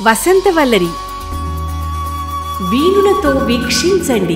వసంతవల్లరి వీణులతో వీక్షించండి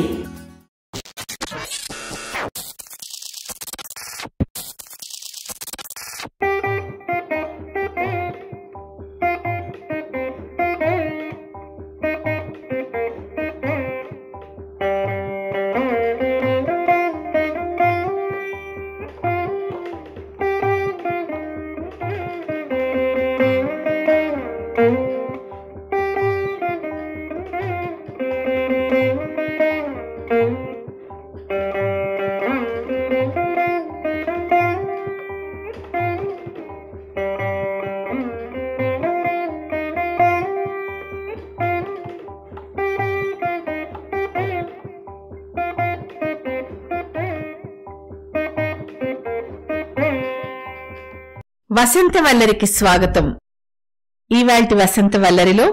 వసంతవల్లరికి స్వాగతం ఈవాల్టి వసంతవల్లరిలో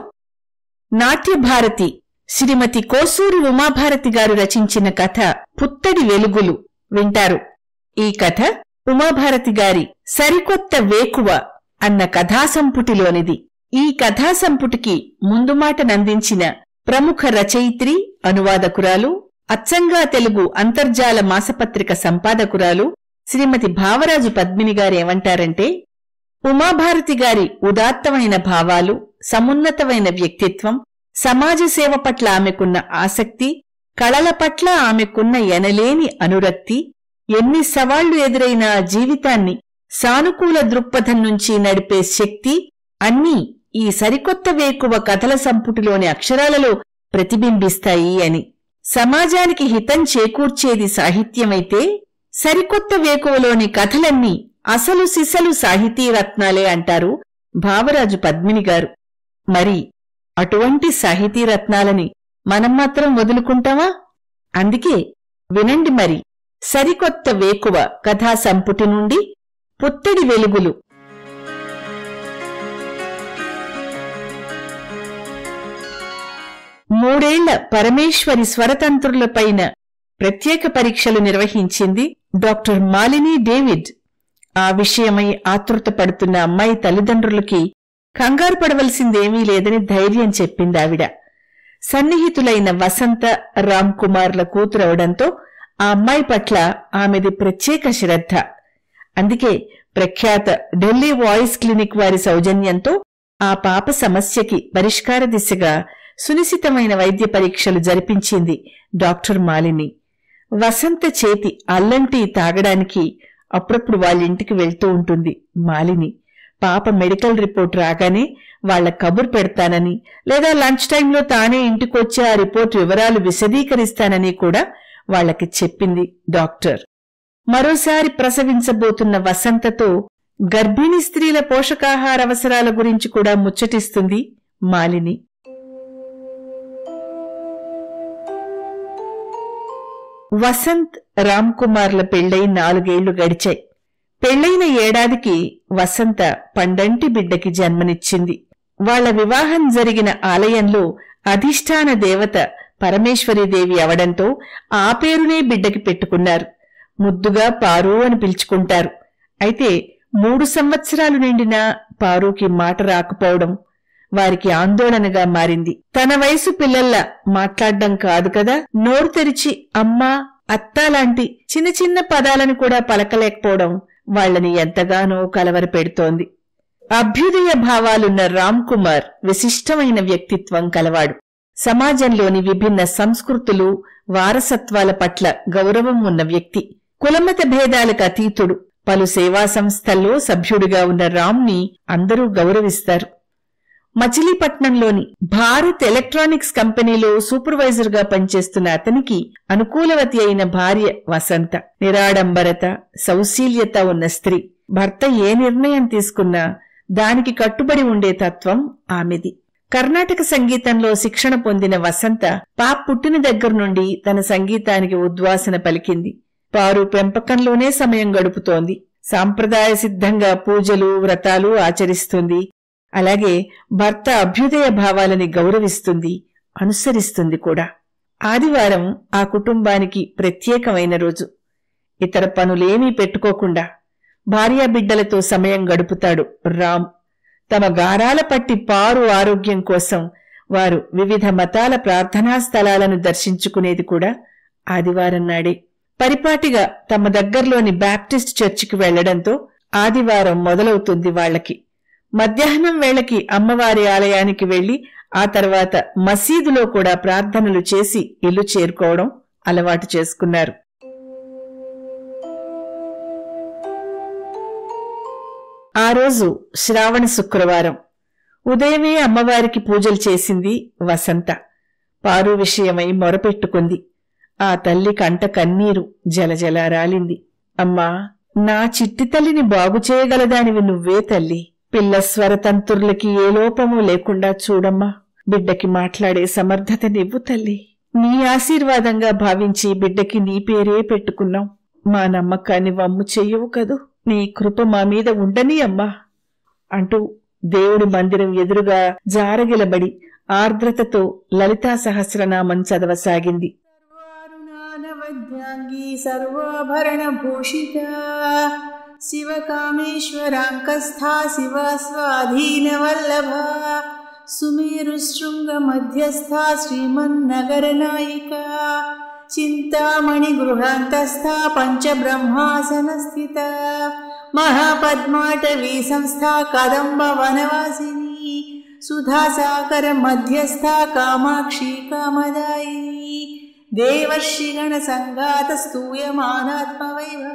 నాట్యభారతి శ్రీమతి కోసూరి ఉమాభారతి గారు రచించిన కథ పుత్తడి వెలుగులు వింటారు ఈ కథ ఉమాభారతి గారి సరికొత్త వేకువ అన్న కథాసంపుటిలోనిది ఈ కథాసంపుటికి ముందు మాటనందించిన ప్రముఖ రచయిత్రి అనువాదకురాలు అచ్చంగా తెలుగు అంతర్జాల మాసపత్రిక సంపాదకురాలు శ్రీమతి భావరాజు పద్మిని గారేమంటారంటే ఉమాభారతి గారి ఉదాత్తమైన భావాలు సమున్నతమైన వ్యక్తిత్వం సమాజ సేవ పట్ల ఆమెకున్న ఆసక్తి కళల పట్ల ఆమెకున్న ఎనలేని అనురక్తి ఎన్ని సవాళ్లు ఎదురైనా జీవితాన్ని సానుకూల దృక్పథం నుంచి నడిపే శక్తి అన్నీ ఈ సరికొత్త వేకువ కథల సంపుటిలోని అక్షరాలలో ప్రతిబింబిస్తాయి అని సమాజానికి హితం చేకూర్చేది సాహిత్యమైతే సరికొత్త వేకువలోని కథలన్నీ అసలు సిసలు సాహితీ రత్నాలే అంటారు భావరాజు పద్మిని గారు మరి అటువంటి సాహితీ రత్నాలని మనం మాత్రం వదులుకుంటామా అందుకే వినండి మరి సరికొత్త వేకువ కథా సంపుటి నుండి పుత్తడి వెలుగులు మూడేళ్ల పరమేశ్వరి స్వరతంత్రులపైన ప్రత్యేక పరీక్షలు నిర్వహించింది డాక్టర్ మాలిని డేవిడ్ ఆ విషయమై ఆతృత పడుతున్న అమ్మాయి తల్లిదండ్రులకి కంగారు పడవలసిందేమీ లేదని ధైర్యం చెప్పిందావిడ సన్నిహితులైన వసంత రామ్ కుమార్ల కూతురవడంతో ఆ అమ్మాయి పట్ల ఆమెది ప్రత్యేక శ్రద్ధ అందుకే ప్రఖ్యాత ఢిల్లీ వాయిస్ క్లినిక్ వారి సౌజన్యంతో ఆ పాప సమస్యకి పరిష్కార దిశగా సునిశితమైన వైద్య పరీక్షలు జరిపించింది డాక్టర్ మాలిని వసంత చేతి అల్లంటి తాగడానికి అప్పుడప్పుడు వాళ్ళింటికి వెళ్తూ ఉంటుంది మాలిని పాప మెడికల్ రిపోర్ట్ రాగానే వాళ్ల కబురు పెడతానని లేదా లంచ్ టైంలో తానే ఇంటికొచ్చి ఆ రిపోర్ట్ వివరాలు విశదీకరిస్తానని కూడా వాళ్లకి చెప్పింది డాక్టర్ మరోసారి ప్రసవించబోతున్న వసంతతో గర్భిణీ స్త్రీల పోషకాహార అవసరాల గురించి కూడా ముచ్చటిస్తుంది మాలిని వసంత్ రామ్ కుమార్ల పెళ్లై నాలుగేళ్లు గడిచాయి పెళ్లైన ఏడాదికి వసంత పండంటి బిడ్డకి జన్మనిచ్చింది వాళ్ల వివాహం జరిగిన ఆలయంలో అధిష్టాన దేవత పరమేశ్వరీదేవి అవడంతో ఆ పేరునే బిడ్డకి పెట్టుకున్నారు ముద్దుగా పారు అని పిలుచుకుంటారు అయితే మూడు సంవత్సరాలు నిండినా పారుకి మాట రాకపోవడం వారికి ఆందోళనగా మారింది తన వయసు పిల్లల్లా మాట్లాడ్డం కాదు కదా నోరు తెరిచి అమ్మా అత్తా లాంటి చిన్న చిన్న పదాలను కూడా పలకలేకపోవడం వాళ్లని ఎంతగానో కలవర పెడుతోంది అభ్యుదయ భావాలున్న రామ్ కుమార్ విశిష్టమైన వ్యక్తిత్వం కలవాడు సమాజంలోని విభిన్న సంస్కృతులు వారసత్వాల పట్ల గౌరవం ఉన్న వ్యక్తి కులమత భేదాలకు అతీతుడు పలు సేవా సంస్థల్లో సభ్యుడిగా ఉన్న రామ్ని అందరూ గౌరవిస్తారు మచిలీపట్నంలోని భారత్ ఎలక్ట్రానిక్స్ కంపెనీలో సూపర్వైజర్ గా పనిచేస్తున్న అతనికి అనుకూలవతి అయిన భార్య వసంత నిరాడంబరత సౌశీల్యత ఉన్న స్త్రీ భర్త ఏ నిర్ణయం తీసుకున్నా దానికి కట్టుబడి ఉండే తత్వం ఆమెది కర్ణాటక సంగీతంలో శిక్షణ పొందిన వసంత పాప్ పుట్టిన దగ్గర నుండి తన సంగీతానికి ఉద్వాసన పలికింది పారు పెంపకంలోనే సమయం గడుపుతోంది సాంప్రదాయ సిద్ధంగా పూజలు వ్రతాలు ఆచరిస్తుంది అలాగే భర్త అభ్యుదయ భావాలని గౌరవిస్తుంది అనుసరిస్తుంది కూడా ఆదివారం ఆ కుటుంబానికి ప్రత్యేకమైన రోజు ఇతర పనులేమీ పెట్టుకోకుండా భార్యాబిడ్డలతో సమయం గడుపుతాడు రామ్ తమ గారాల పట్టి పారు ఆరోగ్యం కోసం వారు వివిధ మతాల ప్రార్థనా స్థలాలను దర్శించుకునేది కూడా ఆదివారం నాడే పరిపాటిగా తమ దగ్గర్లోని బ్యాప్టిస్ట్ చర్చికి వెళ్లడంతో ఆదివారం మొదలవుతుంది వాళ్ళకి మధ్యాహ్నం వేళకి అమ్మవారి ఆలయానికి వెళ్లి ఆ తర్వాత మసీదులో కూడా ప్రార్థనలు చేసి ఇల్లు చేరుకోవడం అలవాటు చేసుకున్నారు ఆ రోజు శ్రావణ శుక్రవారం ఉదయమే అమ్మవారికి పూజలు చేసింది వసంత పారు విషయమై మొరపెట్టుకుంది ఆ తల్లి కంట కన్నీరు జలజల రాలింది అమ్మా నా చిట్టి తల్లిని బాగు చేయగలదానివి నువ్వే తల్లి పిల్ల స్వరతంతుర్లకి ఏ లోపము లేకుండా చూడమ్మా బిడ్డకి మాట్లాడే సమర్థత నివ్వు తల్లి నీ ఆశీర్వాదంగా భావించి బిడ్డకి నీ పేరే పెట్టుకున్నాం మా నమ్మకాన్ని వమ్ము చెయ్యవు కదూ నీ కృప మా మీద ఉండని అమ్మా అంటూ దేవుడి మందిరం ఎదురుగా జారగిలబడి ఆర్ద్రతతో లలితా సహస్రనామం చదవసాగింది सर्वारुणानवद्याङ्गी सर्वाभरणभूषिता शिवकामेश्वराङ्कस्था शिवा स्वाधीनवल्लभा सुमेरुशृङ्गमध्यस्था श्रीमन्नगरनायिका चिन्तामणिगृहान्तस्था पञ्चब्रह्मासनस्थिता महापद्माटवी संस्था कदम्बवनवासिनी सुधासाकर मध्यस्था कामाक्षी कामदायिनी देवर्षिगणसङ्घातस्तूयमानात्मवैभव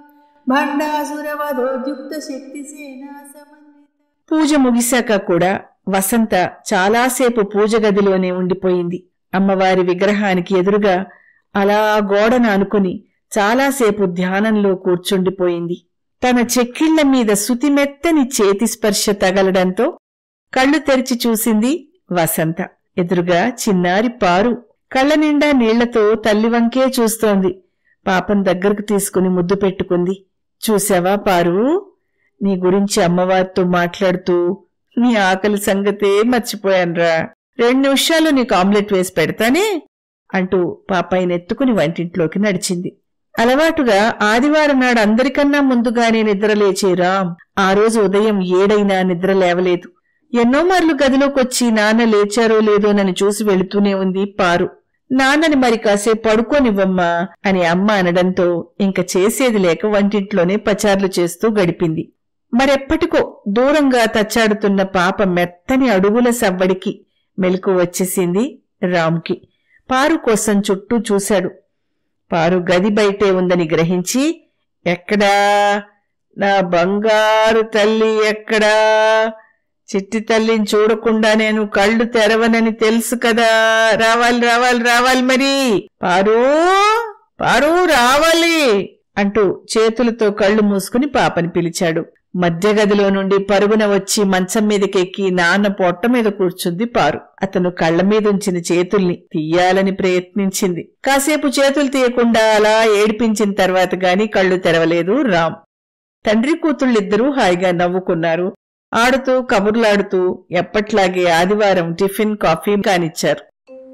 भण्डासुरवधोद्युक्तशक्तिसेना समन्विता పూజ ముగిశాక కూడా వసంత చాలాసేపు పూజ గదిలోనే ఉండిపోయింది అమ్మవారి విగ్రహానికి ఎదురుగా అలా గోడను అనుకుని చాలాసేపు ధ్యానంలో కూర్చుండిపోయింది తన చెక్కిళ్ల మీద సుతిమెత్తని చేతి స్పర్శ తగలడంతో కళ్ళు తెరిచి చూసింది వసంత ఎదురుగా చిన్నారి పారు కళ్ళ నిండా నీళ్లతో తల్లివంకే చూస్తోంది పాపం దగ్గరకు తీసుకుని ముద్దు పెట్టుకుంది చూసావా పారు నీ గురించి అమ్మవారితో మాట్లాడుతూ నీ ఆకలి సంగతే మర్చిపోయాన్రా రెండు నిమిషాలు నీకు ఆమ్లెట్ వేసి పెడతానే అంటూ పాపాయిని ఎత్తుకుని వంటింట్లోకి నడిచింది అలవాటుగా ఆదివారం నాడు అందరికన్నా ముందుగానే నిద్రలేచే రామ్ ఆ రోజు ఉదయం ఏడైనా నిద్ర లేవలేదు ఎన్నో మార్లు గదిలోకొచ్చి నాన్న లేచారో లేదోనని చూసి వెళుతూనే ఉంది పారు నాన్నని మరి కాసేపు పడుకోనివ్వమ్మా అని అమ్మ అనడంతో ఇంక చేసేది లేక వంటింట్లోనే పచార్లు చేస్తూ గడిపింది మరెప్పటికో దూరంగా తచ్చాడుతున్న పాప మెత్తని అడుగుల సవ్వడికి మెలకు వచ్చేసింది రామ్కి పారు కోసం చుట్టూ చూశాడు పారు గది బయటే ఉందని గ్రహించి ఎక్కడా నా బంగారు తల్లి ఎక్కడా చిట్టి తల్లిని చూడకుండా నేను కళ్ళు తెరవనని తెలుసు కదా రావాలి రావాలి రావాలి మరి పారు పారు రావాలి అంటూ చేతులతో కళ్ళు మూసుకుని పాపని పిలిచాడు మధ్య గదిలో నుండి పరుగున వచ్చి మంచం మీదకెక్కి నాన్న పొట్ట మీద కూర్చుంది పారు అతను కళ్ల మీద ఉంచిన చేతుల్ని తీయాలని ప్రయత్నించింది కాసేపు చేతులు తీయకుండా అలా ఏడిపించిన తర్వాత గాని కళ్ళు తెరవలేదు రామ్ తండ్రి కూతుళ్ళిద్దరూ హాయిగా నవ్వుకున్నారు ఆడుతూ కబుర్లాడుతూ ఎప్పట్లాగే ఆదివారం టిఫిన్ కాఫీ కానిచ్చారు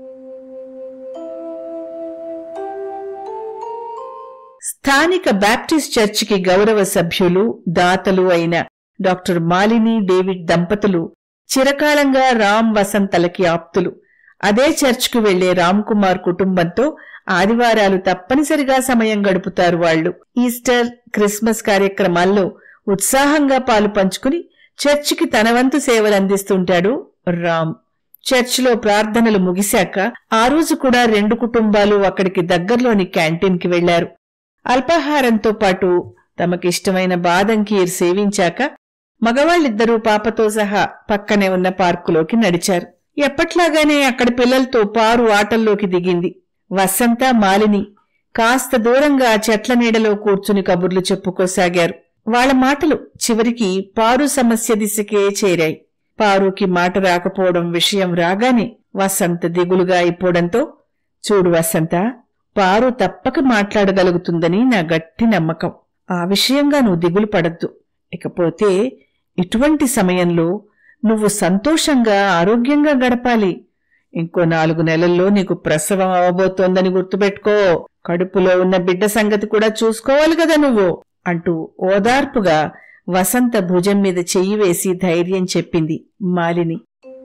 స్థానిక బాప్టిస్ట్ చర్చికి గౌరవ సభ్యులు దాతలు అయిన డాక్టర్ మాలిని డేవిడ్ దంపతులు చిరకాలంగా రామ్ వసంతలకి ఆప్తులు అదే చర్చ్కు వెళ్లే రామ్ కుమార్ కుటుంబంతో ఆదివారాలు తప్పనిసరిగా సమయం గడుపుతారు వాళ్లు ఈస్టర్ క్రిస్మస్ కార్యక్రమాల్లో ఉత్సాహంగా పాలు పంచుకుని చర్చికి తన వంతు సేవలు అందిస్తుంటాడు రామ్ చర్చిలో ప్రార్థనలు ముగిశాక ఆ రోజు కూడా రెండు కుటుంబాలు అక్కడికి దగ్గర్లోని క్యాంటీన్కి వెళ్లారు అల్పాహారంతో పాటు తమకిష్టమైన బాదం కీర్ సేవించాక మగవాళ్ళిద్దరూ పాపతో సహా పక్కనే ఉన్న పార్కులోకి నడిచారు ఎప్పట్లాగానే అక్కడ పిల్లలతో పారు ఆటల్లోకి దిగింది వసంత మాలిని కాస్త దూరంగా చెట్ల నీడలో కూర్చుని కబుర్లు చెప్పుకోసాగారు వాళ్ల మాటలు చివరికి పారు సమస్య దిశకే చేరాయి పారుకి మాట రాకపోవడం విషయం రాగానే వసంత దిగులుగా అయిపోవడంతో చూడు వసంత పారు తప్పక మాట్లాడగలుగుతుందని నా గట్టి నమ్మకం ఆ విషయంగా నువ్వు దిగులు పడద్దు ఇకపోతే ఇటువంటి సమయంలో నువ్వు సంతోషంగా ఆరోగ్యంగా గడపాలి ఇంకో నాలుగు నెలల్లో నీకు ప్రసవం అవబోతోందని గుర్తుపెట్టుకో కడుపులో ఉన్న బిడ్డ సంగతి కూడా చూసుకోవాలి కదా నువ్వు అంటూ ఓదార్పుగా వసంత భుజం మీద చెయ్యి వేసి ధైర్యం చెప్పింది మాలిని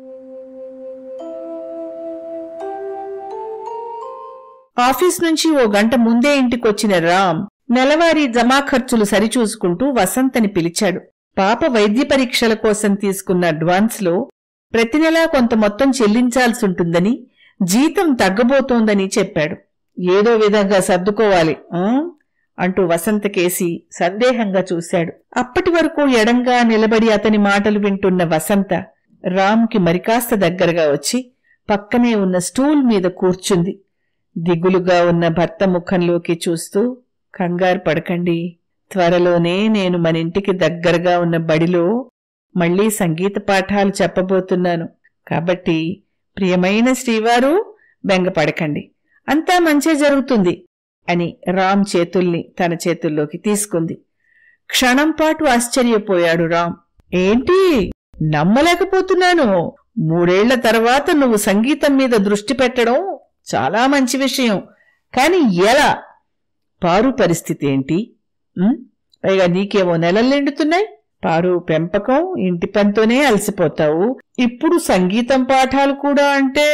ఆఫీస్ నుంచి ఓ గంట ముందే ఇంటికొచ్చిన రామ్ నెలవారీ జమా ఖర్చులు సరిచూసుకుంటూ వసంతని పిలిచాడు పాప వైద్య పరీక్షల కోసం తీసుకున్న అడ్వాన్స్లో ప్రతి నెలా కొంత మొత్తం చెల్లించాల్సుంటుందని జీతం తగ్గబోతోందని చెప్పాడు ఏదో విధంగా సర్దుకోవాలి ఆ? అంటూ వసంతకేసి సందేహంగా చూశాడు అప్పటి వరకు ఎడంగా నిలబడి అతని మాటలు వింటున్న వసంత రామ్కి మరికాస్త దగ్గరగా వచ్చి పక్కనే ఉన్న స్టూల్ మీద కూర్చుంది దిగులుగా ఉన్న భర్త ముఖంలోకి చూస్తూ కంగారు పడకండి త్వరలోనే నేను మన ఇంటికి దగ్గరగా ఉన్న బడిలో మళ్ళీ సంగీత పాఠాలు చెప్పబోతున్నాను కాబట్టి ప్రియమైన శ్రీవారు బెంగపడకండి అంతా మంచే జరుగుతుంది అని రామ్ చేతుల్ని తన చేతుల్లోకి తీసుకుంది క్షణం పాటు ఆశ్చర్యపోయాడు రామ్ ఏంటి నమ్మలేకపోతున్నాను మూడేళ్ల తర్వాత నువ్వు సంగీతం మీద దృష్టి పెట్టడం చాలా మంచి విషయం కాని ఎలా పారు పరిస్థితి ఏంటి ఉం? పైగా నీకేమో నెలలు నిండుతున్నాయి పారు పెంపకం ఇంటి పనితోనే అలసిపోతావు ఇప్పుడు సంగీతం పాఠాలు కూడా అంటే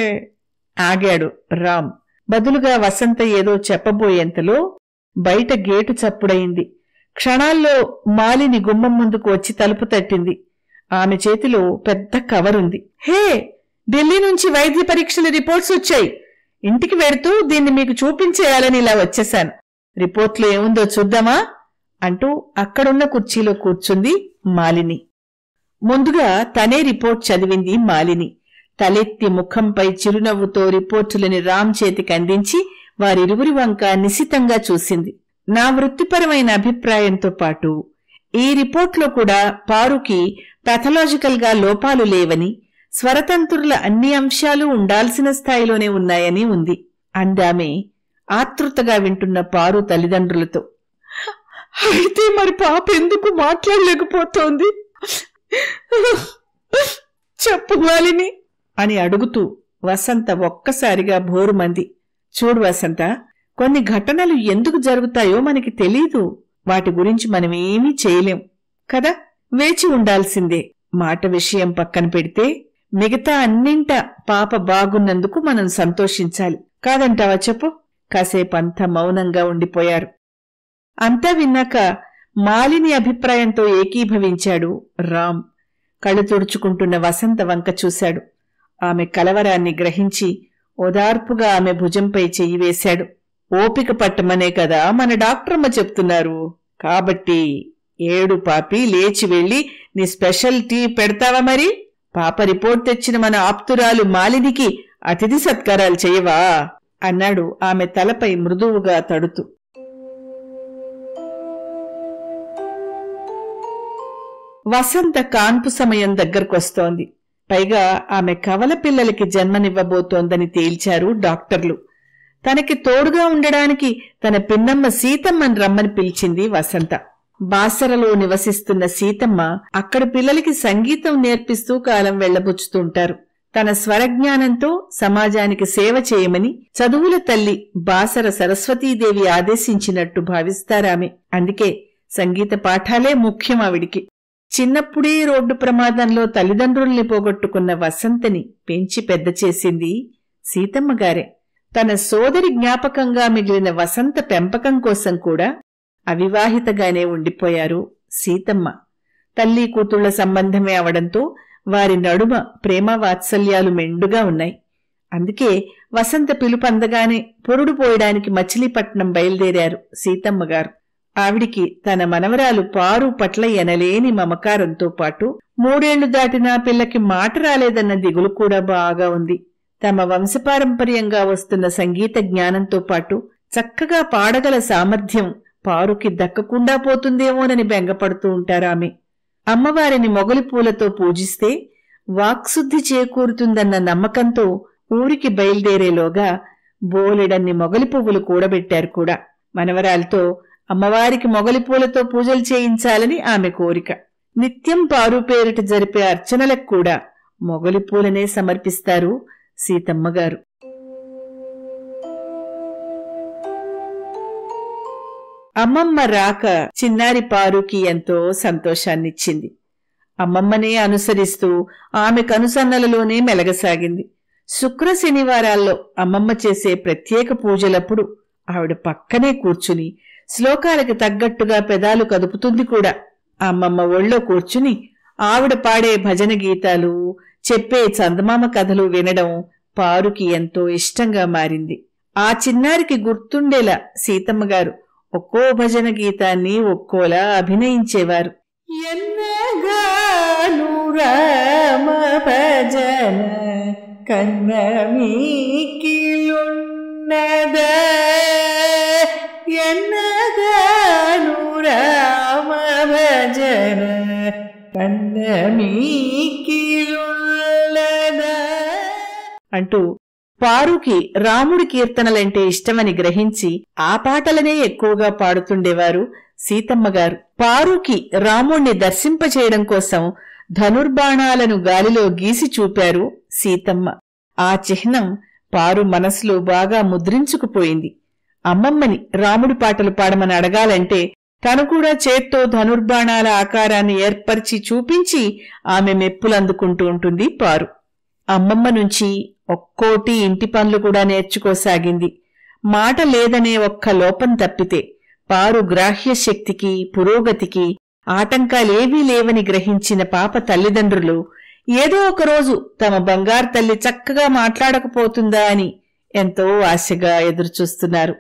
ఆగాడు రామ్ బదులుగా వసంత ఏదో చెప్పబోయేంతలో బయట గేటు చప్పుడయింది క్షణాల్లో మాలిని గుమ్మం ముందుకు వచ్చి తలుపు తట్టింది ఆమె చేతిలో పెద్ద కవరుంది హే ఢిల్లీ నుంచి వైద్య పరీక్షల రిపోర్ట్స్ వచ్చాయి ఇంటికి వెడుతూ దీన్ని మీకు చూపించేయాలని ఇలా వచ్చేశాను రిపోర్ట్లో ఏముందో చూద్దామా అంటూ అక్కడున్న కుర్చీలో కూర్చుంది మాలిని ముందుగా తనే రిపోర్ట్ చదివింది మాలిని తలెత్తి ముఖంపై చిరునవ్వుతో రిపోర్టులని రామ్ చేతికి అందించి వారిరువురి వంక నిశితంగా చూసింది నా వృత్తిపరమైన అభిప్రాయంతో పాటు ఈ రిపోర్ట్లో కూడా పారుకి పాథలాజికల్ గా లోపాలు లేవని స్వరతంత్రుల అన్ని అంశాలు ఉండాల్సిన స్థాయిలోనే ఉన్నాయని ఉంది అందామె ఆతృతగా వింటున్న పారు తల్లిదండ్రులతో అయితే మరి పాప ఎందుకు మాట్లాడలేకపోతోంది చెప్పు వాలిని అని అడుగుతూ వసంత ఒక్కసారిగా భోరుమంది చూడు వసంత కొన్ని ఘటనలు ఎందుకు జరుగుతాయో మనకి తెలీదు వాటి గురించి మనమేమీ చేయలేం కదా వేచి ఉండాల్సిందే మాట విషయం పక్కన పెడితే మిగతా అన్నింట పాప బాగున్నందుకు మనం సంతోషించాలి కాదంటావా చెప్పు కాసేపంతా మౌనంగా ఉండిపోయారు అంతా విన్నాక మాలిని అభిప్రాయంతో ఏకీభవించాడు రామ్ కళ్ళు తుడుచుకుంటున్న వసంత వంక చూశాడు ఆమె కలవరాన్ని గ్రహించి ఓదార్పుగా ఆమె భుజంపై చెయ్యి వేశాడు ఓపిక పట్టమనే కదా మన డాక్టరమ్మ చెప్తున్నారు కాబట్టి ఏడు పాపి లేచి వెళ్ళి నీ స్పెషల్ టీ పెడతావా మరి పాప రిపోర్ట్ తెచ్చిన మన ఆప్తురాలు మాలినికి అతిథి సత్కారాలు చేయవా అన్నాడు ఆమె తలపై మృదువుగా తడుతూ వసంత కాన్పు సమయం దగ్గరకొస్తోంది పైగా ఆమె కవల పిల్లలకి జన్మనివ్వబోతోందని తేల్చారు డాక్టర్లు తనకి తోడుగా ఉండడానికి తన పిన్నమ్మ సీతమ్మని రమ్మని పిలిచింది వసంత బాసరలో నివసిస్తున్న సీతమ్మ అక్కడి పిల్లలకి సంగీతం నేర్పిస్తూ కాలం వెళ్లబుచ్చుతుంటారు తన స్వరజ్ఞానంతో సమాజానికి సేవ చేయమని చదువుల తల్లి బాసర సరస్వతీదేవి ఆదేశించినట్టు భావిస్తారామె అందుకే సంగీత పాఠాలే ముఖ్యం ఆవిడికి చిన్నప్పుడే రోడ్డు ప్రమాదంలో తల్లిదండ్రుల్ని పోగొట్టుకున్న వసంతని పెంచి పెద్ద చేసింది సీతమ్మ గారే తన సోదరి జ్ఞాపకంగా మిగిలిన వసంత పెంపకం కోసం కూడా అవివాహితగానే ఉండిపోయారు సీతమ్మ తల్లి కూతుళ్ల సంబంధమే అవడంతో వారి నడుమ ప్రేమ వాత్సల్యాలు మెండుగా ఉన్నాయి అందుకే వసంత పిలుపందగానే పొరుడు పోయడానికి మచిలీపట్నం బయలుదేరారు సీతమ్మ గారు ఆవిడికి తన మనవరాలు పారు పట్ల ఎనలేని మమకారంతో పాటు మూడేళ్లు దాటినా పిల్లకి మాట రాలేదన్న దిగులు కూడా బాగా ఉంది తమ వంశపారంపర్యంగా వస్తున్న సంగీత జ్ఞానంతో పాటు చక్కగా పాడగల సామర్థ్యం పారుకి దక్కకుండా పోతుందేమోనని బెంగపడుతూ ఉంటారామె అమ్మవారిని మొగలి పూలతో పూజిస్తే వాక్శుద్ధి చేకూరుతుందన్న నమ్మకంతో ఊరికి బయలుదేరేలోగా బోలెడన్ని మొగలి పువ్వులు కూడబెట్టారు కూడా మనవరాలతో అమ్మవారికి మొగలి పూలతో పూజలు చేయించాలని ఆమె కోరిక నిత్యం పారు పేరిట జరిపే అర్చనలకు కూడా మొగలి పూలనే సమర్పిస్తారు సీతమ్మగారు అమ్మమ్మ రాక చిన్నారి పారుకి ఎంతో సంతోషాన్నిచ్చింది అమ్మమ్మనే అనుసరిస్తూ ఆమె కనుసన్నలలోనే మెలగసాగింది శుక్ర శనివారాల్లో అమ్మమ్మ చేసే ప్రత్యేక పూజలప్పుడు ఆవిడ పక్కనే కూర్చుని శ్లోకాలకు తగ్గట్టుగా పెదాలు కదుపుతుంది కూడా అమ్మమ్మ ఒళ్ళో కూర్చుని ఆవిడ పాడే భజన గీతాలు చెప్పే చందమామ కథలు వినడం పారుకి ఎంతో ఇష్టంగా మారింది ఆ చిన్నారికి గుర్తుండేలా సీతమ్మ గారు ఒక్కో భజన గీతాన్ని ఒక్కోలా అభినయించేవారు ఎన్నగాను రామ భజన కన్న మీకిలున్నద ఎన్నగాను రామ భజన కన్న మీకిలున్నద అంటూ పారుకి రాముడి కీర్తనలంటే ఇష్టమని గ్రహించి ఆ పాటలనే ఎక్కువగా పాడుతుండేవారు సీతమ్మ గారు పారుకి రాముణ్ణి దర్శింపచేయడం కోసం ధనుర్బాణాలను గాలిలో గీసి చూపారు సీతమ్మ ఆ చిహ్నం పారు మనసులో బాగా ముద్రించుకుపోయింది అమ్మమ్మని రాముడి పాటలు పాడమని అడగాలంటే తను కూడా చేత్తో ధనుర్బాణాల ఆకారాన్ని ఏర్పరిచి చూపించి ఆమె మెప్పులందుకుంటూ ఉంటుంది పారు అమ్మమ్మ నుంచి ఒక్కోటి ఇంటి పనులు కూడా నేర్చుకోసాగింది మాట లేదనే ఒక్క లోపం తప్పితే పారు గ్రాహ్య శక్తికి పురోగతికి ఆటంకాలేవీ లేవని గ్రహించిన పాప తల్లిదండ్రులు ఏదో ఒకరోజు తమ బంగారు తల్లి చక్కగా మాట్లాడకపోతుందా అని ఎంతో ఆశగా ఎదురుచూస్తున్నారు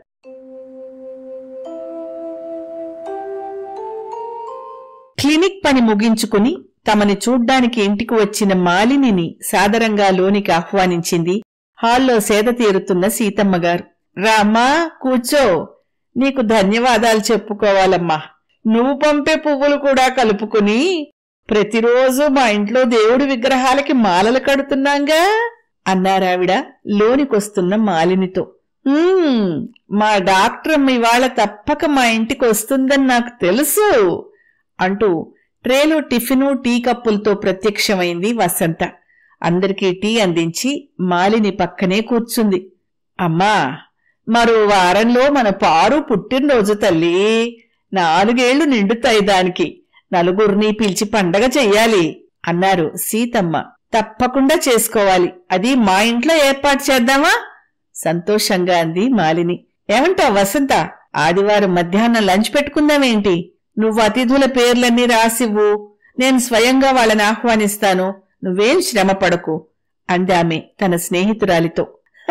క్లినిక్ పని ముగించుకుని తమని చూడ్డానికి ఇంటికి వచ్చిన మాలినిని సాదరంగా లోనికి ఆహ్వానించింది హాల్లో సేద తీరుతున్న సీతమ్మ గారు రామ్మా కూర్చో నీకు ధన్యవాదాలు చెప్పుకోవాలమ్మా నువ్వు పంపే పువ్వులు కూడా కలుపుకుని ప్రతిరోజు మా ఇంట్లో దేవుడి విగ్రహాలకి మాలలు కడుతున్నాంగా అన్నారావిడ లోనికొస్తున్న మాలినితో "ఉమ్, మా డాక్టర్ అమ్మ ఇవాళ తప్పక మా ఇంటికి వస్తుందని నాకు తెలుసు అంటూ ట్రేలో టిఫిను టీ కప్పులతో ప్రత్యక్షమైంది వసంత అందరికీ టీ అందించి మాలిని పక్కనే కూర్చుంది అమ్మా మరో వారంలో మన పారు పుట్టినరోజు తల్లి నాలుగేళ్లు నిండుతాయి దానికి నలుగురిని పిలిచి పండగ చెయ్యాలి అన్నారు సీతమ్మ తప్పకుండా చేసుకోవాలి అది మా ఇంట్లో ఏర్పాటు చేద్దామా సంతోషంగా అంది మాలిని ఏమంటావ్ వసంత ఆదివారం మధ్యాహ్నం లంచ్ పెట్టుకుందామేంటి నువ్వు అతిథుల పేర్లన్నీ రాసివ్వు నేను స్వయంగా వాళ్ళని ఆహ్వానిస్తాను నువ్వేం శ్రమ పడకు అందామె తన స్నేహితురాలితో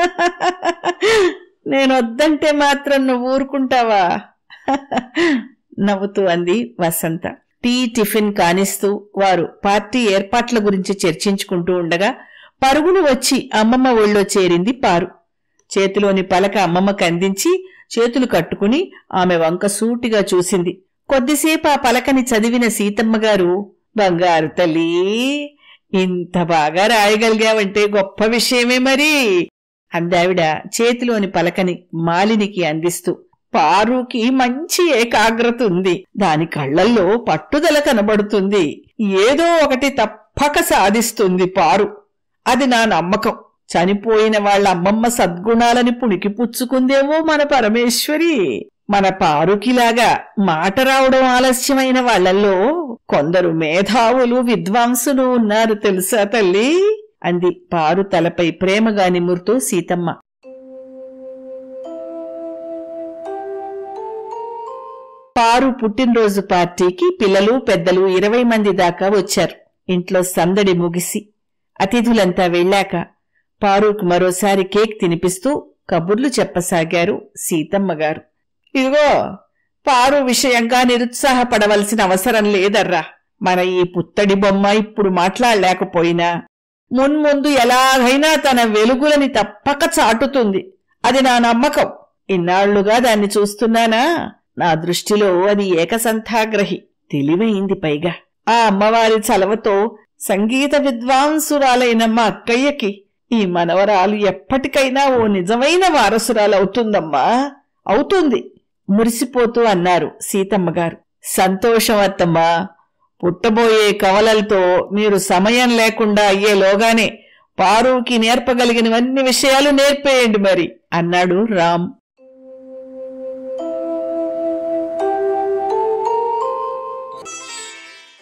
నేనొద్దంటే మాత్రం నువ్వు ఊరుకుంటావా నవ్వుతూ అంది వసంత టీ టిఫిన్ కానిస్తూ వారు పార్టీ ఏర్పాట్ల గురించి చర్చించుకుంటూ ఉండగా పరుగును వచ్చి అమ్మమ్మ ఒళ్ళో చేరింది పారు చేతిలోని పలక అమ్మమ్మకు అందించి చేతులు కట్టుకుని ఆమె వంక సూటిగా చూసింది కొద్దిసేపు ఆ పలకని చదివిన సీతమ్మ గారు బంగారు తల్లి ఇంత బాగా రాయగలిగావంటే గొప్ప విషయమే మరి అందావిడ చేతిలోని పలకని మాలినికి అందిస్తూ పారుకి మంచి ఏకాగ్రత ఉంది దాని కళ్ళల్లో పట్టుదల కనబడుతుంది ఏదో ఒకటి తప్పక సాధిస్తుంది పారు అది నా నమ్మకం చనిపోయిన వాళ్ళ అమ్మమ్మ సద్గుణాలని పుణికిపుచ్చుకుందేమో మన పరమేశ్వరి మన పారుకిలాగా మాట రావడం ఆలస్యమైన వాళ్ళల్లో కొందరు మేధావులు విద్వాంసులు ఉన్నారు తెలుసా తల్లి అంది పారు తలపై ప్రేమగా నిమురుతూ సీతమ్మ పారు పుట్టినరోజు పార్టీకి పిల్లలు పెద్దలు ఇరవై మంది దాకా వచ్చారు ఇంట్లో సందడి ముగిసి అతిథులంతా వెళ్ళాక పారుకు మరోసారి కేక్ తినిపిస్తూ కబుర్లు చెప్పసాగారు సీతమ్మ గారు ఇదిగో పారు విషయంగా నిరుత్సాహపడవలసిన అవసరం లేదర్రా మన ఈ పుత్తడి బొమ్మ ఇప్పుడు మాట్లాడలేకపోయినా మున్ముందు ఎలాగైనా తన వెలుగులని తప్పక చాటుతుంది అది నా నమ్మకం ఇన్నాళ్లుగా దాన్ని చూస్తున్నానా నా దృష్టిలో అది ఏకసంథాగ్రహి తెలివైంది పైగా ఆ అమ్మవారి చలవతో సంగీత విద్వాంసురాలైన మా అక్కయ్యకి ఈ మనవరాలు ఎప్పటికైనా ఓ నిజమైన వారసురాలవుతుందమ్మా అవుతుంది మురిసిపోతూ అన్నారు సీతమ్మ గారు సంతోషం అత్తమ్మా పుట్టబోయే కవలలతో మీరు సమయం లేకుండా అయ్యేలోగానే పారుకి నేర్పగలిగినవన్ని విషయాలు నేర్పేయండి మరి అన్నాడు రామ్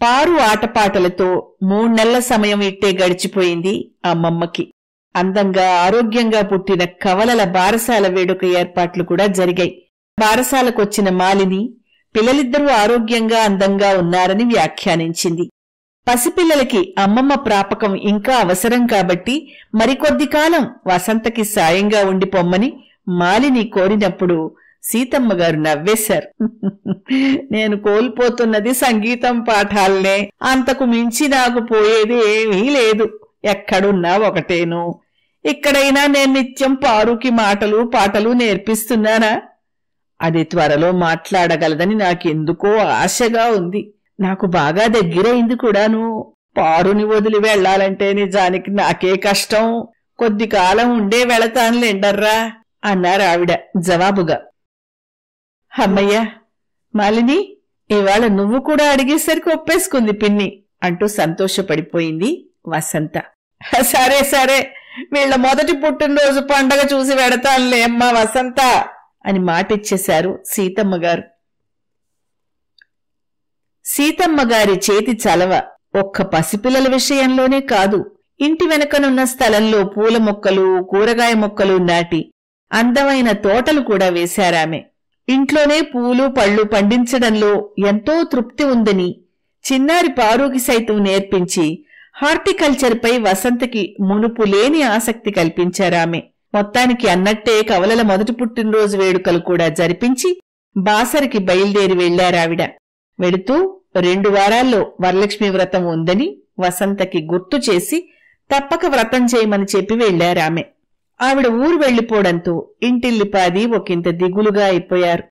పారు ఆటపాటలతో మూడు నెలల సమయం ఇట్టే గడిచిపోయింది అమ్మమ్మకి అందంగా ఆరోగ్యంగా పుట్టిన కవలల బారసాల వేడుక ఏర్పాట్లు కూడా జరిగాయి బారసాలకొచ్చిన మాలిని పిల్లలిద్దరూ ఆరోగ్యంగా అందంగా ఉన్నారని వ్యాఖ్యానించింది పసిపిల్లలకి అమ్మమ్మ ప్రాపకం ఇంకా అవసరం కాబట్టి మరికొద్ది కాలం వసంతకి సాయంగా ఉండి పొమ్మని మాలిని కోరినప్పుడు సీతమ్మ గారు నవ్వేశారు నేను కోల్పోతున్నది సంగీతం పాఠాలనే అంతకు మించి నాకు పోయేది ఏమీ లేదు ఎక్కడున్నా ఒకటేను ఇక్కడైనా నేను నిత్యం పారుకి మాటలు పాటలు నేర్పిస్తున్నానా అది త్వరలో మాట్లాడగలదని నాకెందుకో ఆశగా ఉంది నాకు బాగా దగ్గరైంది కూడాను పారుని వదిలి వెళ్లాలంటే నిజానికి నాకే కష్టం కొద్ది కాలం ఉండే వెళతానులేండర్రా అన్నారు ఆవిడ జవాబుగా అమ్మయ్య మాలిని ఇవాళ నువ్వు కూడా అడిగేసరికి ఒప్పేసుకుంది పిన్ని అంటూ సంతోషపడిపోయింది వసంత సరే సరే వీళ్ళ మొదటి పుట్టినరోజు పండగ చూసి వెడతానులే అమ్మా వసంత అని మాటిచ్చేశారు సీతమ్మ గారు సీతమ్మ గారి చేతి చలవ ఒక్క పసిపిల్లల విషయంలోనే కాదు ఇంటి వెనకనున్న స్థలంలో పూల మొక్కలు కూరగాయ మొక్కలు నాటి అందమైన తోటలు కూడా వేశారామె ఇంట్లోనే పూలు పళ్ళు పండించడంలో ఎంతో తృప్తి ఉందని చిన్నారి పారుకి సైతం నేర్పించి హార్టికల్చర్పై వసంతకి మునుపు లేని ఆసక్తి కల్పించారామె మొత్తానికి అన్నట్టే కవలల మొదటి పుట్టినరోజు వేడుకలు కూడా జరిపించి బాసరికి బయలుదేరి వెళ్లారావిడ వెడుతూ రెండు వారాల్లో వరలక్ష్మి వ్రతం ఉందని వసంతకి గుర్తు చేసి తప్పక వ్రతం చేయమని చెప్పి వెళ్లారామె ఆవిడ ఊరు వెళ్లిపోవడంతో ఇంటిల్లిపాది ఒకంత దిగులుగా అయిపోయారు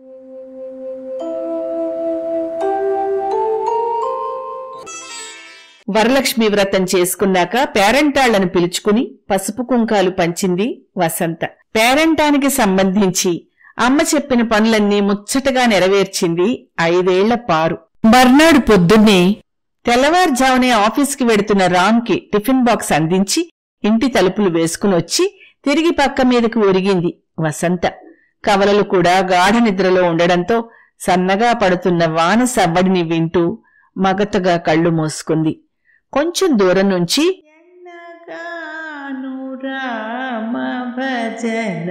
వరలక్ష్మి వ్రతం చేసుకున్నాక పేరంటాళ్లను పిలుచుకుని పసుపు కుంకాలు పంచింది వసంత పేరంటానికి సంబంధించి అమ్మ చెప్పిన పనులన్నీ ముచ్చటగా నెరవేర్చింది ఐదేళ్ల పారు మర్నాడు పొద్దున్నే తెల్లవారుజామునే ఆఫీస్కి వెడుతున్న రామ్కి టిఫిన్ బాక్స్ అందించి ఇంటి తలుపులు వేసుకునొచ్చి తిరిగి పక్క మీదకు ఒరిగింది వసంత కవలలు కూడా గాఢ నిద్రలో ఉండడంతో సన్నగా పడుతున్న వాన సవ్వడిని వింటూ మగతగా కళ్ళు మూసుకుంది కొంచెం దూరం నుంచి ఎన్నగాను రామ భజన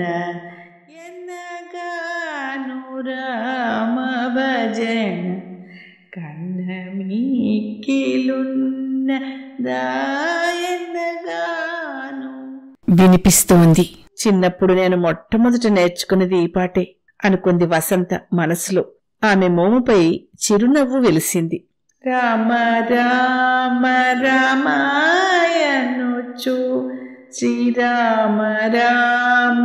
ఎన్నగాను రామ భజన కన్న మీకిలున్న దాయన్నగాను వినిపిస్తోంది చిన్నప్పుడు నేను మొట్టమొదట నేర్చుకున్నది ఈ పాటే అనుకుంది వసంత మనసులో ఆమె మోముపై చిరునవ్వు వెలిసింది రామ రామ రామాయనుచు శ్రీరామ రామ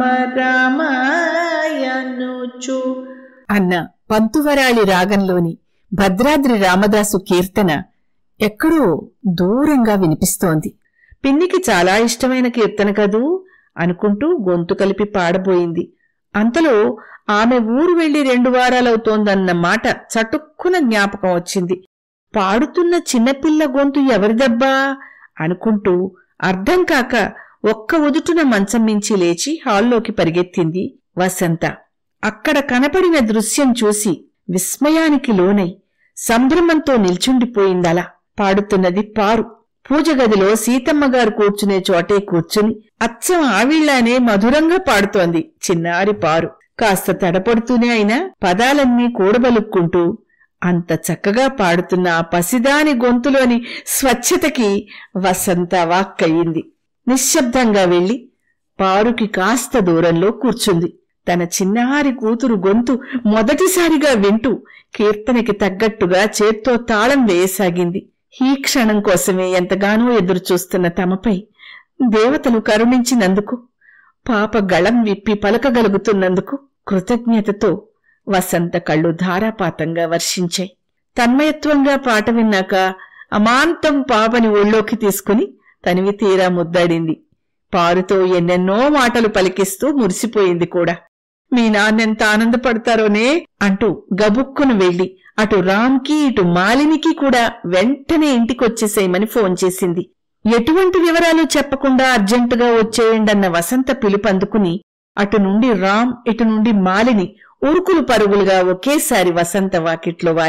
రామాయనుచు అన్న పంతువరాళి రాగంలోని భద్రాద్రి రామదాసు కీర్తన ఎక్కడో దూరంగా వినిపిస్తోంది పిన్నికి చాలా ఇష్టమైన కీర్తన కదూ అనుకుంటూ గొంతు కలిపి పాడబోయింది అంతలో ఆమె ఊరు వెళ్లి రెండు వారాలవుతోందన్న మాట చటుక్కున జ్ఞాపకం వచ్చింది పాడుతున్న చిన్నపిల్ల గొంతు ఎవరిదబ్బా అనుకుంటూ అర్థం కాక ఒక్క ఉదుటున మంచం మించి లేచి హాల్లోకి పరిగెత్తింది వసంత అక్కడ కనపడిన దృశ్యం చూసి విస్మయానికి లోనై సంభ్రమంతో నిల్చుండిపోయిందలా పాడుతున్నది పారు పూజగదిలో సీతమ్మగారు కూర్చునే చోటే కూర్చుని అచ్చం ఆవిళ్లానే మధురంగా పాడుతోంది చిన్నారి పారు కాస్త తడపడుతూనే అయినా పదాలన్నీ కూడబలుక్కుంటూ అంత చక్కగా పాడుతున్న ఆ పసిదాని గొంతులోని స్వచ్ఛతకి వసంత వాక్కయింది నిశ్శబ్దంగా వెళ్లి పారుకి కాస్త దూరంలో కూర్చుంది తన చిన్నారి కూతురు గొంతు మొదటిసారిగా వింటూ కీర్తనకి తగ్గట్టుగా చేత్తో తాళం వేయసాగింది ఈ క్షణం కోసమే ఎంతగానో ఎదురుచూస్తున్న తమపై దేవతలు కరుణించినందుకు పాప గళం విప్పి పలకగలుగుతున్నందుకు కృతజ్ఞతతో వసంత కళ్ళు ధారాపాతంగా వర్షించాయి తన్మయత్వంగా పాట విన్నాక అమాంతం పాపని ఒళ్ళోకి తీసుకుని తనివి తీరా ముద్దాడింది పారుతో ఎన్నెన్నో మాటలు పలికిస్తూ మురిసిపోయింది కూడా మీ నాన్నెంత ఆనందపడతారోనే అంటూ గబుక్కును వెళ్లి అటు రామ్కి ఇటు మాలినికి కూడా వెంటనే ఇంటికొచ్చేసేయమని ఫోన్ చేసింది ఎటువంటి వివరాలు చెప్పకుండా అర్జెంటుగా వచ్చేయండన్న వసంత పిలుపందుకుని అటు నుండి రామ్ ఇటు నుండి మాలిని ఉరుకులు పరుగులుగా ఒకేసారి వసంత వాకిట్లో వాలారు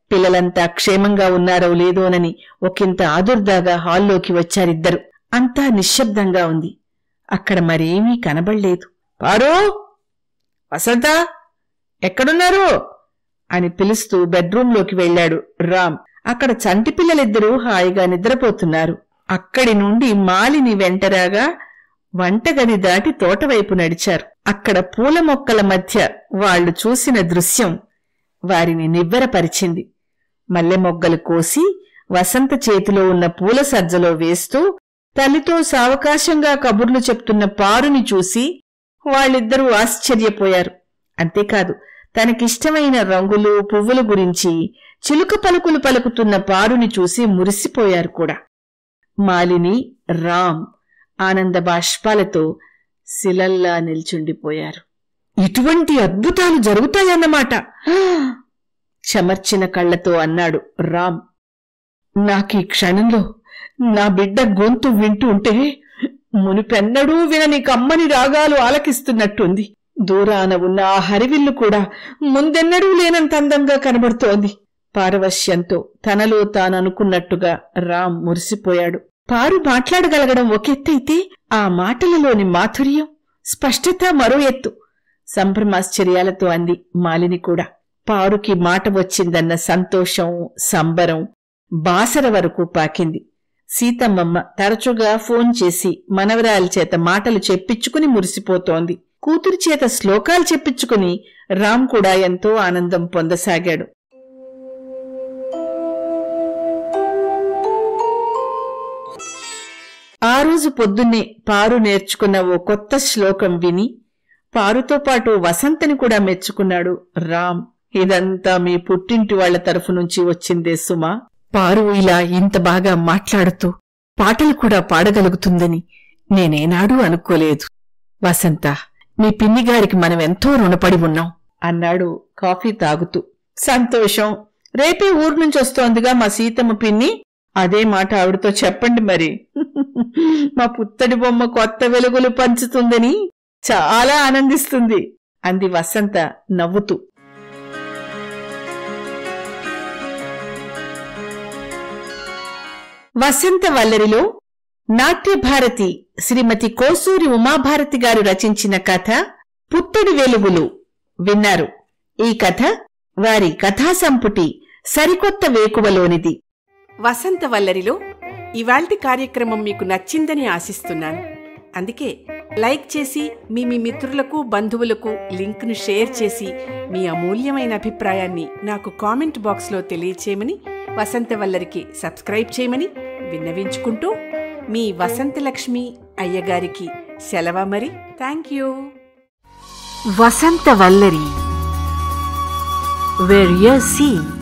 పిల్లలంతా క్షేమంగా ఉన్నారో లేదోనని ఒకంత ఆదుర్దాగా హాల్లోకి వచ్చారిద్దరు అంతా నిశ్శబ్దంగా ఉంది అక్కడ మరేమీ కనబడలేదు పారు వసంత ఎక్కడున్నారు అని పిలుస్తూ బెడ్రూంలోకి వెళ్ళాడు రామ్ అక్కడ చంటి పిల్లలిద్దరూ హాయిగా నిద్రపోతున్నారు అక్కడి నుండి మాలిని వెంటరాగా వంటగది దాటి తోటవైపు నడిచారు అక్కడ పూల మొక్కల మధ్య వాళ్లు చూసిన దృశ్యం వారిని నివ్వెరపరిచింది మల్లె మొగ్గలు కోసి వసంత చేతిలో ఉన్న పూల సజ్జలో వేస్తూ తల్లితో సావకాశంగా కబుర్లు చెప్తున్న పారుని చూసి వాళ్ళిద్దరూ ఆశ్చర్యపోయారు అంతేకాదు తనకిష్టమైన రంగులు పువ్వుల గురించి చిలుక పలుకులు పలుకుతున్న పారుని చూసి మురిసిపోయారు కూడా మాలిని రామ్ ఆనంద బాష్పాలతో శిలల్లా నిల్చుండిపోయారు ఇటువంటి అద్భుతాలు జరుగుతాయన్నమాట చెమర్చిన కళ్లతో అన్నాడు రామ్ నాకీ క్షణంలో నా బిడ్డ గొంతు వింటూ ఉంటే మునిపెన్నడూ వినని కమ్మని రాగాలు ఆలకిస్తున్నట్టుంది దూరాన ఉన్న ఆ హరివిల్లు కూడా ముందెన్నడూ లేనంత అందంగా కనబడుతోంది పారవశ్యంతో తనలో తాననుకున్నట్టుగా రామ్ మురిసిపోయాడు పారు మాట్లాడగలగడం ఒకెత్తైతే ఆ మాటలలోని మాధుర్యం స్పష్టత మరో ఎత్తు సంభ్రమాశ్చర్యాలతో అంది మాలిని కూడా పారుకి మాట వచ్చిందన్న సంతోషం సంబరం బాసర వరకు పాకింది సీతమ్మమ్మ తరచుగా ఫోన్ చేసి మనవరాలి చేత మాటలు చెప్పించుకుని మురిసిపోతోంది కూతురి చేత శ్లోకాలు చెప్పించుకుని రామ్ కూడా ఎంతో ఆనందం పొందసాగాడు ఆ రోజు పొద్దున్నే పారు నేర్చుకున్న ఓ కొత్త శ్లోకం విని పారుతో పాటు వసంతని కూడా మెచ్చుకున్నాడు రామ్ ఇదంతా మీ పుట్టింటి వాళ్ల తరఫు నుంచి వచ్చిందే సుమా పారు ఇలా ఇంత బాగా మాట్లాడుతూ పాటలు కూడా పాడగలుగుతుందని నేనేనాడూ అనుకోలేదు వసంత మీ పిన్నిగారికి మనం ఎంతో రుణపడి ఉన్నాం అన్నాడు కాఫీ తాగుతూ సంతోషం రేపే ఊరు నుంచి వస్తోందిగా మా సీతమ్మ పిన్ని అదే మాట ఆవిడతో చెప్పండి మరి మా పుత్తడి బొమ్మ కొత్త వెలుగులు పంచుతుందని చాలా ఆనందిస్తుంది అంది వసంత నవ్వుతూ వసంత వల్లరిలో నాట్యభారతి శ్రీమతి కోసూరి ఉమాభారతి గారు రచించిన కథ పుత్తడి వెలుగులు విన్నారు ఈ కథ వారి కథా సంపుటి సరికొత్త వేకువలోనిది వసంత వల్లరిలో ఇవాల్టి కార్యక్రమం మీకు నచ్చిందని ఆశిస్తున్నాను అందుకే లైక్ చేసి మీ మీ మిత్రులకు బంధువులకు లింక్ను షేర్ చేసి మీ అమూల్యమైన అభిప్రాయాన్ని నాకు కామెంట్ బాక్స్లో తెలియచేయమని వసంత వల్లరికి సబ్స్క్రైబ్ చేయమని విన్నవించుకుంటూ మీ వసంతలక్ష్మి అయ్యగారికి సెలవ మరి thank you Vasantha Vallari where you see